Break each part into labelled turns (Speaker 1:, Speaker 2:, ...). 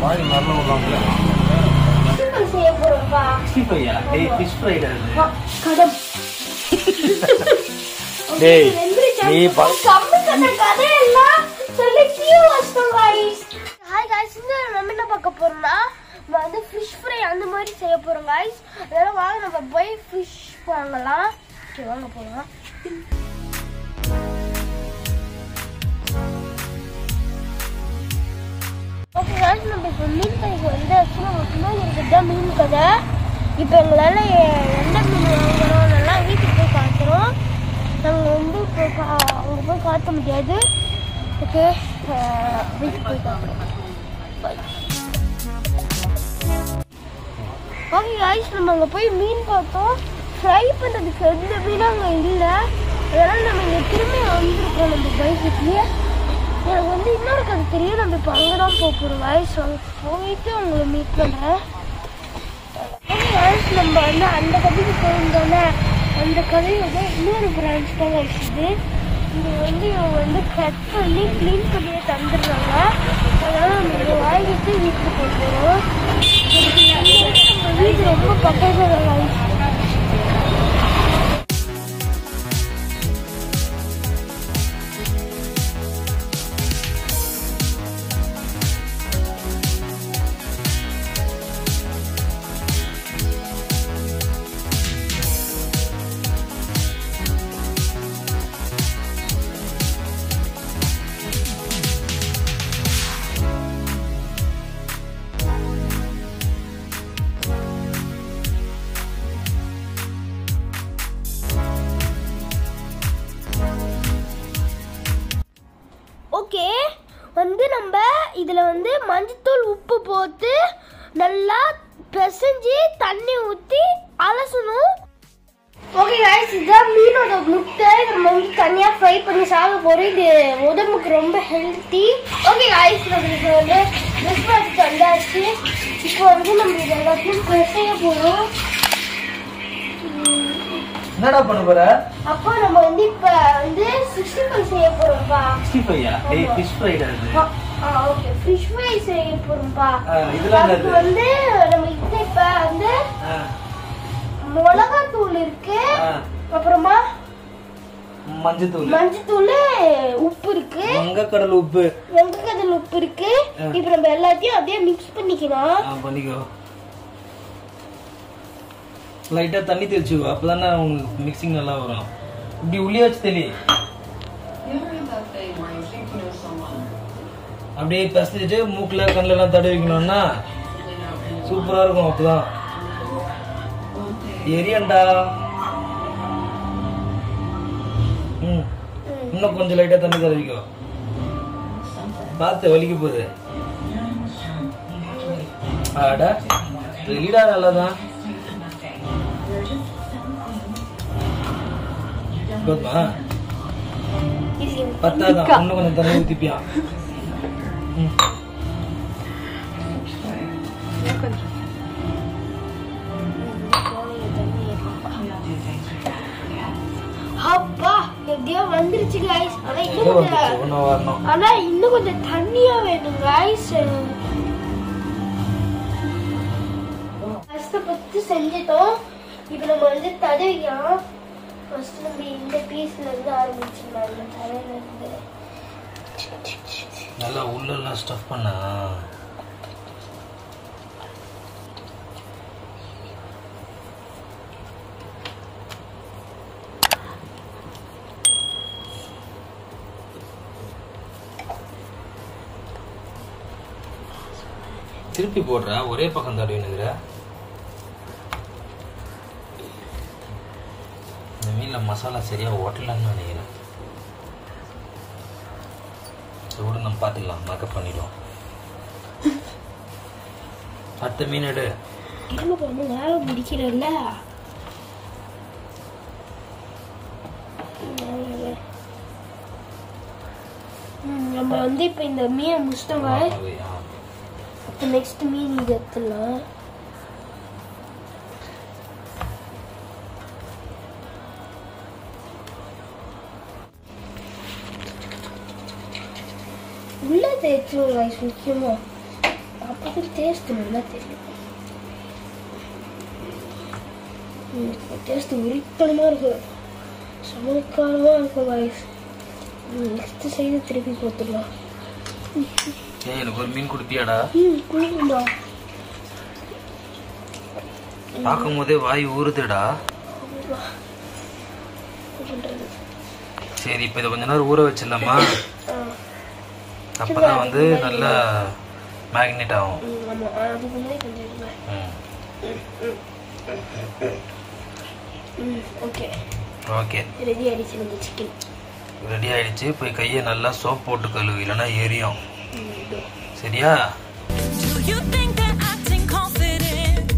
Speaker 1: வாய் நல்லா விடுறாங்களே
Speaker 2: சிக்கன் செய்ய போறோம்ப்பா
Speaker 1: சிக்ஸ்டி ஃபைவ் டேய் ஃபிஷ் ஃப்ரைட்
Speaker 2: ஆ, கடம்
Speaker 1: டேய், நீ ப-
Speaker 2: கம்மி கதை கதையெல்லாம் சொல்லி கியூ வச்சிட்டோம் guys. Hi guys, இந்த நம்ம என்ன பார்க்க போறோம்னா நம்ம வந்து ஃபிஷ் ஃப்ரை அந்த மாதிரி செய்ய போறோம் guys. அதனால வாங்க நம்ம போய் ஃபிஷ் வாங்கலாம் ஓகே வாங்க போகலாம் ஓகே guys, நம்ம இப்போ மீன் கடைக்கு வந்தாச்சு நம்ம பின்னாடி இருக்கிறது மீன் கடை இப்போ எங்களால் எந்த மீன் வாங்குறோம் எல்லாம் வீட்டுக்கு போய் காட்டுறோம் நாங்கள் வந்து இப்போ கா அங்கே போய் காட்ட முடியாது ஓகே வீட்டுக்கு போய் காட்டுறோம் ஓகே காய்ஸ் நம்ம அங்கே போய் மீன் பார்த்தோம் ஃப்ரை பண்ணுறதுக்கு எந்த மீனும் அங்கே இல்லை அதனால் நம்ம இங்கே திரும்பி வந்திருக்கோம் நம்ம பைக்குக்கு எனக்கு வந்து இன்னொரு கதை தெரியும் நம்ம இப்போ அங்கே தான் போக போகிறோம் காய்ஸ் அங்கே போயிட்டு உங்களை மீட் பண்ணுறேன் ஓகே காய்ஸ் நம்ம வந்து அந்த கதைக்கு போயிருந்தோன்னே அந்த கதையோட இன்னொரு பிரான்ச் தான் guys இது இங்கே வந்து இவங்க வந்து கட் பண்ணி க்ளீன் பண்ணியே தந்துடுறாங்க அதனால் நம்ம இதை வாங்கிட்டு வீட்டுக்கு போக போகிறோம் நம்ம வீடு ரொம்ப பக்கத்தில் guys ஓகே வந்து நம்ம இதில் வந்து மஞ்சத்தூள் உப்பு போட்டு நல்லா பிசைஞ்சு தண்ணி ஊற்றி அலசணும் ஓகே காய்ஸ் இதுதான் மீனோட முட்டை இதை நம்ம வந்து தனியாக ஃப்ரை பண்ணி சாப்பிட போகிறோம் இது உடம்புக்கு ரொம்ப ஹெல்த்தி ஓகே காய்ஸ் நம்மளுக்கு வந்து பிஸ்பாட் வந்தாச்சு இப்போ வந்து நம்ம இது எல்லாத்தையும் பிசைய போகிறோம்
Speaker 1: என்னடா பண்ண போற
Speaker 2: அப்போ நம்ம வந்து இப்போ வந்து சிக்ஸ்டி ஃபைவ் செய்ய போகிறோம்ப்பா
Speaker 1: சிக்ஸ்டி ஃபைவ் டேய் ஃபிஷ் ஃப்ரைட் அது
Speaker 2: ஓகே ஃபிஷ் ஃப்ரை செய்ய போறோம்ப்பா
Speaker 1: ஆ, இதெல்லாம்
Speaker 2: அதுக்கு
Speaker 1: என்னது?
Speaker 2: வந்து நம்ம கிட்ட இப்ப வந்து
Speaker 1: ஆ,
Speaker 2: மிளகாத்தூள் இருக்கு
Speaker 1: ஆ.
Speaker 2: அப்புறமா
Speaker 1: மஞ்சத்தூள்
Speaker 2: மஞ்சத்தூள் உப்பு இருக்கு
Speaker 1: வங்கக்கடல் உப்பு
Speaker 2: வெங்கக்கடல் உப்பு இருக்கு
Speaker 1: ஆ.
Speaker 2: இப்ப நம்ம எல்லாத்தையும் அப்படியே மிக்ஸ் பண்ணிக்கலாம்
Speaker 1: ஆ, பண்ணிக்கோ லைட்டா தண்ணி தெளிச்சுக்கோ அப்பதானே உங்களுக்கு மிக்சிங் நல்லா வரும் இப்படி உள்ளே வச்சு தெளி அப்படியே பிசைஞ்சிட்டு மூக்குல கண்ணுல எல்லாம் தடவி வைக்கணும்னா சூப்பரா இருக்கும் அப்பதான் எரியண்டா ம் இன்னும் கொஞ்சம் லைட்டா தண்ணி தடவிக்கோ பார்த்து வலிக்க போகுது ஆட வெளிடா நல்லாதான் போதுமா பத்தாதான் இன்னும் கொஞ்சம் தண்ணி ஊத்திப்பியா ம்.
Speaker 2: அப்பா எப்படியோ வந்துருச்சு guys ஆனா
Speaker 1: ஏதோ
Speaker 2: இன்னும்
Speaker 1: வந்துச்சு
Speaker 2: கொஞ்சம்
Speaker 1: ஒன்னும் வரணும்
Speaker 2: ஆனா இன்னும் கொஞ்சம் தண்ணியா வேணும் guys கஷ்டப்பட்டு செஞ்சிட்டோம் இப்போ நம்ம வந்து தடவிக்கலாம் ஃபர்ஸ்ட் நம்ம இந்த பீஸ்ல இருந்து ஆரம்பிச்சிடலாம் இந்த தலையில இருந்து
Speaker 1: நல்லா உள்ளெல்லாம் ஸ்டஃப் பண்ணா திருப்பி போடுற ஒரே பக்கம் தடவினுங்கிற இந்த மீன்ல மசாலா சரியா ஓட்டலன்னு நினைக்கிறேன் இதோட நம்ம பார்த்துக்கலாம் மேக்கப் பண்ணிடுவோம் அடுத்த மீன் எடு
Speaker 2: இரும்பு வந்து நேரம் முடிக்கிறல்ல நம்ம வந்து இப்போ இந்த மீனை முடிச்சிட்டோங்க
Speaker 1: ஆ.
Speaker 2: நெக்ஸ்ட் மீன் இது எடுத்துடலாம் உள்ள தேய்ச்சோம் ரைஸ் முக்கியமா அப்போ டேஸ்ட் நல்லா தெரியும் டேஸ்ட் உரிப்பனமாக இருக்கும் சமக்காரமாக இருக்கும் வாய்ஸ் நெக்ஸ்ட் சைடு திருப்பி போட்டுடலாம்
Speaker 1: ஏய் எனக்கு ஒரு மீன் கொடுப்பியாடா
Speaker 2: ம் குளிருண்டா
Speaker 1: பார்க்கும் போதே வாய் ஊறுதுடா
Speaker 2: பண்ணுறது
Speaker 1: சரி இப்போ இதை கொஞ்ச நேரம் ஊற வச்சிடலாமா
Speaker 2: ஆ
Speaker 1: அப்பதான் வந்து நல்லா மேக்னேட் ஆகும்
Speaker 2: ம், ஆமாம் அதுக்கு முன்னாடி கொஞ்சம் இருங்க
Speaker 1: ம்.
Speaker 2: ம் ஓகே
Speaker 1: ஓகே
Speaker 2: ரெடி ஆயிடுச்சு நம்ம சிக்கன்
Speaker 1: ரெடி ஆயிடுச்சு போய் கையை நல்லா சோப் போட்டு கழுவு இல்லைன்னா எரியும் சரியா
Speaker 3: Do you think that acting confident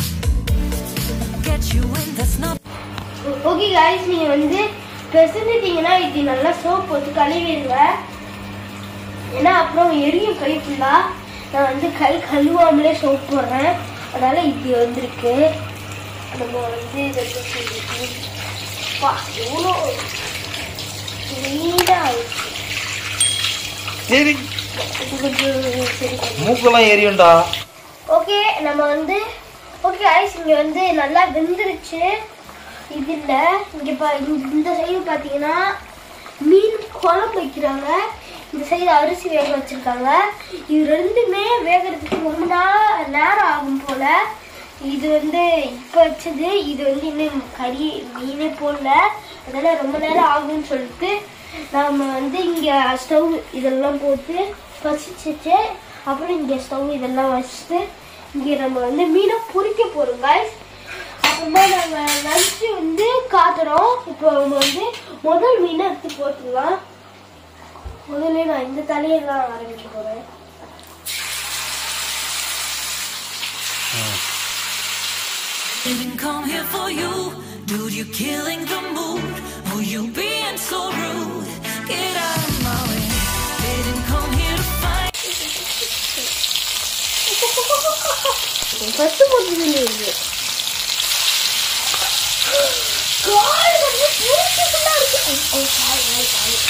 Speaker 3: get you in that's not
Speaker 2: okay guys நீங்கள் வந்து பெசந்துட்டீங்கன்னா இது நல்லா சோப் போட்டு கழுவிடுங்க ஏன்னா அப்புறம் எரியும் கை ஃபுல்லாக நான் வந்து கை கழுவாமலே சோப் போடுறேன் அதனால இப்படி வந்திருக்கு நம்ம வந்து இதை தூக்கி பா எவ்வளோ நீட்டாக ஆயிடுச்சு
Speaker 1: சரி
Speaker 2: இது கொஞ்சம் சரி பண்ணு.
Speaker 1: மூக்கெல்லாம் எரியும்டா
Speaker 2: ஓகே நம்ம வந்து ஓகே ஐஸ் இங்க வந்து நல்லா வெந்துருச்சு இதுல இங்க பா இந்த- இந்த சைடு பாத்தீங்கன்னா மீன் குழம்பு வைக்கிறாங்க இந்த சைடு அரிசி வேக வச்சிருக்காங்க இது ரெண்டுமே வேகிறதுக்கு ரொம்ப நா- நேரம் ஆகும் போல இது வந்து இப்போ வச்சது இது வந்து இன்னும் கறி மீனே போடல அதனால ரொம்ப நேரம் ஆகும்னு சொல்லிட்டு நாம வந்து இங்க ஸ்டவ் இதெல்லாம் போட்டு பசிச்சுட்டு அப்புறம் இங்க ஸ்டவ் இதெல்லாம் வச்சுட்டு இங்க நம்ம வந்து மீனை பொரிக்க போறோம் guys அப்புறமா நாங்க லஞ்ச் வந்து காத்துறோம் இப்போ நம்ம வந்து முதல் மீனை எடுத்து போட்டுடலாம் முதல்ல நான் இந்த தலையெல்லாம் ஆரம்பிக்க போறேன்
Speaker 3: didn't come here for you dude you killing the mood oh you being so rude get out of my way didn't come here to fight
Speaker 2: first போட்டதுல இருக்கு கால் வந்து பியூட்டிஃபுல்லா இருக்கு ஓ கால் கால் கால்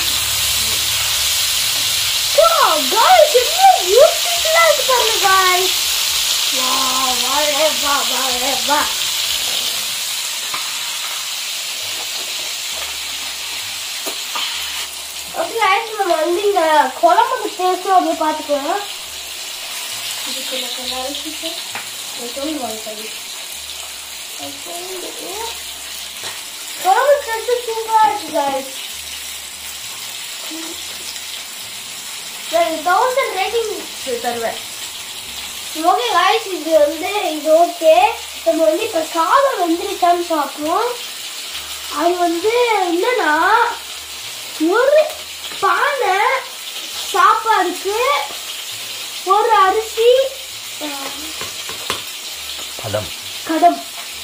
Speaker 2: guys, என்ன பியூட்டிஃபுல்லா இருக்கு பாருங்க guys. வா வா ரே வா வா ரே வா ஓகே guys, நம்ம வந்து இந்த குழம்புக்கு டேஸ்ட்டும் அப்படியே பார்த்துக்கலாம் இதுக்கு நான் கொஞ்சம் அரிசிட்டு கொஞ்சம் வாங்கிக்கணும் குழம்பு டேஸ்ட் சூப்பராக இருக்கு guys. நான் தௌசண்ட் ரேட்டிங் தருவேன் ஓகே காய்ஸ் இது வந்து இது ஓகே நம்ம வந்து இப்போ சாதம் வந்துருச்சான்னு பார்ப்போம் அது வந்து என்னன்னா ஒரு பானை சாப்பாடுக்கு ஒரு அரிசி அஹ்,
Speaker 1: பதம்
Speaker 2: கடம்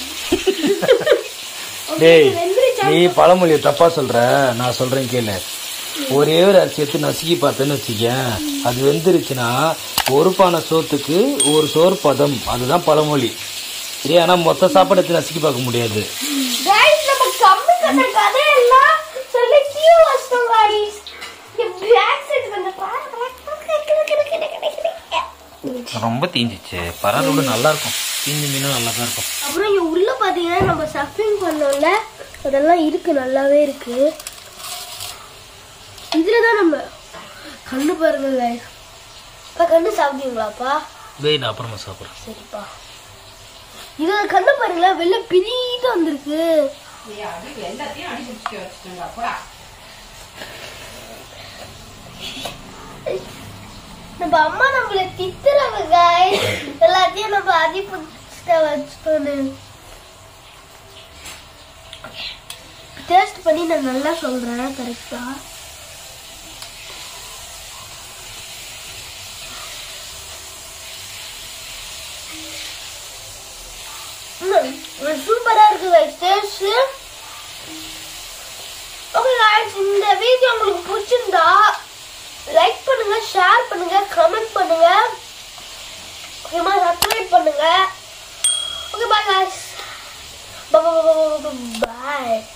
Speaker 1: டேய்
Speaker 2: வெந்துருச்சா
Speaker 1: நீ பழமொழியை தப்பா சொல்ற நான் சொல்றேன் கேளு ஒரே ஒரு அரிசி எடுத்து நசுக்கி பார்த்தேன்னு வச்சுக்கேன் அது வெந்துருச்சுன்னா ஒரு பானை சோத்துக்கு ஒரு சோறு பதம் அதுதான் பழமொழி சரியா ஆனா மொத்த சாப்பாடு எடுத்து நசுக்கி பார்க்க முடியாது
Speaker 2: கைஸ் நம்ம கம்மி கட்ட கதையெல்லாம் சொல்லி கீழே வச்சிட்டோம் கைஸ் பேக் சைடு வந்து
Speaker 1: ரொம்ப தீஞ்சிச்சு பரவாயில்ல நல்லா இருக்கும் தீஞ்ச மீனும் நல்லா தான் இருக்கும்
Speaker 2: அப்புறம் இங்க உள்ள பாத்தீங்கன்னா நம்ம சஃபிங் பண்ணோம்ல அதெல்லாம் இருக்கு நல்லாவே இருக்கு இதுலதான் நம்ம கண்ணு பாருங்க guys. அப்பா கண்ணு சாப்பிட்டீங்களாப்பா
Speaker 1: டேய் நான் அப்புறமா சாப்பிட்றேன்
Speaker 2: சரிப்பா இது கண்ணு பாருங்களேன் வெளில பிரிட்டு வந்திருக்கு நம்ம அம்மா நம்மள திட்டுறாங்க guys. எல்லாத்தையும் நம்ம அதிபுத்த வச்சுக்கோன்னு டேஸ்ட் பண்ணி நான் நல்லா சொல்றேன் கரெக்டா சூப்பரா இருக்கு guys டேஸ்ட் ஓகே guys இந்த வீடியோ உங்களுக்கு பிடிச்சிருந்தா லைக் பண்ணுங்க ஷேர் பண்ணுங்க கமெண்ட் பண்ணுங்க முக்கியமா சப்ஸ்கிரைப் பண்ணுங்க ஓகே பாய் guys பாய்